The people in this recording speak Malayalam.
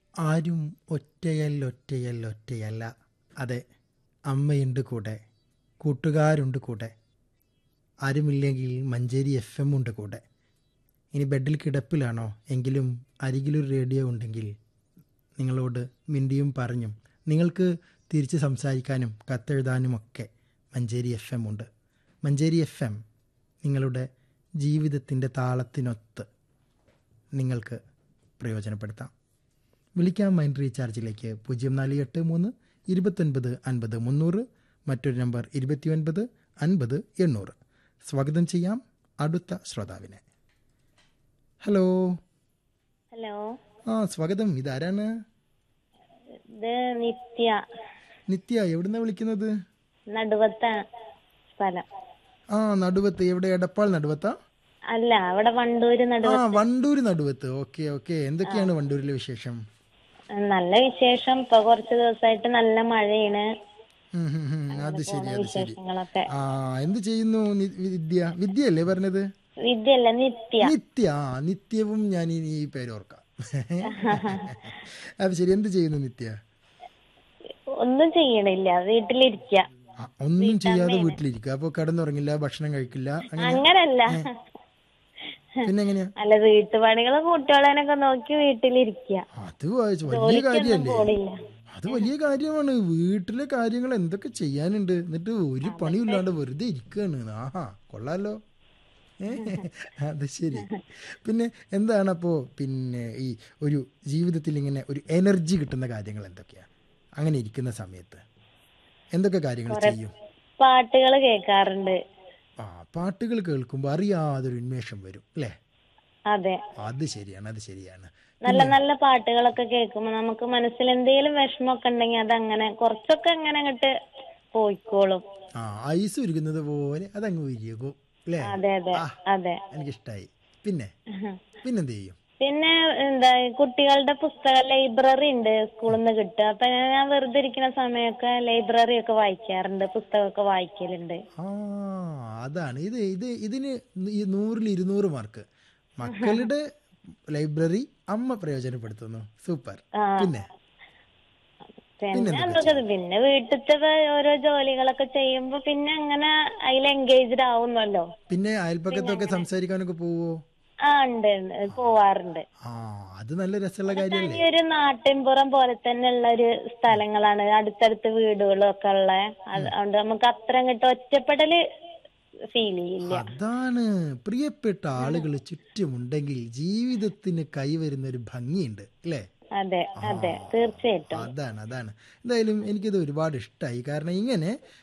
ആരും ഒറ്റയല്ല ഒറ്റയല്ല ഒറ്റയല്ല അതെ അമ്മയുണ്ട് കൂടെ കൂട്ടുകാരുണ്ട് കൂടെ ആരുമില്ലെങ്കിൽ മഞ്ചേരി എഫ് എം ഉണ്ട് കൂടെ ഇനി ബെഡിൽ കിടപ്പിലാണോ എങ്കിലും അരികിലൊരു റേഡിയോ ഉണ്ടെങ്കിൽ നിങ്ങളോട് മിണ്ടിയും പറഞ്ഞും നിങ്ങൾക്ക് തിരിച്ച് സംസാരിക്കാനും കത്തെഴുതാനുമൊക്കെ മഞ്ചേരി എഫ് എം ഉണ്ട് മഞ്ചേരി എഫ് എം നിങ്ങളുടെ ജീവിതത്തിൻ്റെ താളത്തിനൊത്ത് നിങ്ങൾക്ക് പ്രയോജനപ്പെടുത്താം വിളിക്കാം മൈൻഡ് റീചാർജിലേക്ക് പൂജ്യം നാല് എട്ട് മൂന്ന് ഇരുപത്തൊൻപത് അൻപത് മുന്നൂറ് മറ്റൊരു നമ്പർ ഇരുപത്തിയൊൻപത് അൻപത് എണ്ണൂറ് സ്വാഗതം ചെയ്യാം അടുത്ത ശ്രോതാവിനെ ഹലോ ഹലോ ആ സ്വാഗതം ഇതാരാണ് ഇത് നിത്യ നിത്യ എവിടുന്നാ വിളിക്കുന്നത് നടുവത്ത സ്ഥലം ആ നടുവത്ത് എവിടെ എടപ്പാൾ നടുവത്താ അല്ല അവിടെ വണ്ടൂര് ആ നടുവ വണ്ടൂര് നടുവത്ത് ഓക്കെ ഓക്കെ എന്തൊക്കെയാണ് വണ്ടൂരിലെ വിശേഷം നല്ല വിശേഷം ഇപ്പൊ കുറച്ച് ദിവസമായിട്ട് നല്ല മഴയാണ് ഉം, ഉം, ഉം. അത് ശരി അത് ശരി വിശേഷങ്ങളൊക്കെ ആ എന്ത് ചെയ്യുന്നു നി- വിദ്യ വിദ്യയല്ലേ പറഞ്ഞത് വിദ്യല്ല നിത്യ നിത്യ ആ നിത്യവും ഞാൻ ഇനി ഈ പേര് ഓർക്കാം അത് ശരി എന്ത് ചെയ്യുന്നു നിത്യ ഒന്നും ചെയ്യണില്ല വീട്ടിലിരിക്ക ആ, ഒന്നും ചെയ്യാതെ വീട്ടിലിരിക്കുക അപ്പൊ കിടന്നുറങ്ങില്ല ഭക്ഷണം കഴിക്കില്ല അങ്ങനെ അങ്ങനല്ല പിന്നെ എങ്ങനെയാ അല്ല വീട്ടുപണികള് കുട്ടികളെനൊക്കെ നോക്കി വീട്ടിലിരിക്ക അത് വായിച്ചു വലിയ കാര്യല്ലേ പോണില്ല അത് വലിയ കാര്യമാണ് വീട്ടിലെ കാര്യങ്ങൾ എന്തൊക്കെ ചെയ്യാനുണ്ട് എന്നിട്ട് ഒരു പണിയില്ലാണ്ട് വെറുതെ ഇരിക്കുകയാണ് ആഹാ കൊള്ളാലോ ഏ, അത് ശരി പിന്നെ എന്താണ് അപ്പോ പിന്നെ ഈ ഒരു ജീവിതത്തിൽ ഇങ്ങനെ ഒരു എനർജി കിട്ടുന്ന കാര്യങ്ങൾ എന്തൊക്കെയാ അങ്ങനെ ഇരിക്കുന്ന സമയത്ത് എന്തൊക്കെ കാര്യങ്ങൾ ചെയ്യും പാട്ടുകൾ കേൾക്കാറുണ്ട് ആ പാട്ടുകൾ കേൾക്കുമ്പോൾ അറിയാതൊരു ഉന്മേഷം വരും അല്ലേ അതെ അത് ശരിയാണ് അത് ശരിയാണ് നല്ല നല്ല പാട്ടുകളൊക്കെ കേൾക്കുമ്പോ നമുക്ക് മനസ്സിൽ എന്തെങ്കിലും വിഷമമൊക്കെ ഉണ്ടെങ്കിൽ അതങ്ങനെ കുറച്ചൊക്കെ അങ്ങനെ അങ്ങോട്ട് പോയിക്കോളും ആ ഐസ് ഉരുകുന്നത് പോലെ അതങ്ങ് ഉരുകും അല്ലേ അതെ അതെ അതെ എനിക്കിഷ്ടായി പിന്നെ പിന്നെന്ത് ചെയ്യും പിന്നെ എന്താ കുട്ടികളുടെ പുസ്തക ലൈബ്രറി ഉണ്ട് സ്കൂളിൽ നിന്ന് കിട്ടുക അപ്പൊ ഞാൻ വെറുതെ ഇരിക്കുന്ന സമയമൊക്കെ ലൈബ്രറി ഒക്കെ വായിക്കാറുണ്ട് പുസ്തകമൊക്കെ വായിക്കലുണ്ട് ആ അതാണ് ഇത് ഇത് ഇതിന് ഈ നൂറിൽ ഇരുന്നൂറ് മാർക്ക് മക്കളുടെ ലൈബ്രറി അമ്മ പ്രയോജനപ്പെടുത്തുന്നു സൂപ്പർ ആ. പിന്നെ പിന്നെ എന്തൊക്കെ പിന്നെ വീട്ടിലത്തെ ഓരോ ജോലികളൊക്കെ ചെയ്യുമ്പോ പിന്നെ അങ്ങനെ അതിൽ എൻഗേജ്ഡ് ആവുന്നല്ലോ പിന്നെ അയൽപ്പക്കത്തൊക്കെ സംസാരിക്കാനൊക്കെ പോവോ ആ ഉണ്ട് ഉണ്ട് പോവാറുണ്ട് ആ അത് നല്ല രസമുള്ള കാര്യമല്ലേ ഈ ഒരു നാട്ടിൻപുറം പോലെ തന്നെ ഉള്ള ഒരു സ്ഥലങ്ങളാണ് അടുത്തടുത്ത് വീടുകളും ഒക്കെ ഉള്ള അതുകൊണ്ട് നമുക്ക് അത്ര അങ്ങോട്ട് ഒറ്റപ്പെടല് ഫീൽ ചെയ്യില്ല അതാണ് പ്രിയപ്പെട്ട ആളുകൾ ചുറ്റുമുണ്ടെങ്കിൽ ജീവിതത്തിന് കൈവരുന്ന ഒരു ഭംഗിയുണ്ട് അല്ലേ അതെ അതെ തീർച്ചയായിട്ടും അതാണ് അതാണ് എന്തായാലും എനിക്കിത് ഒരുപാട് ഇഷ്ടമായി കാരണം ഇങ്ങനെ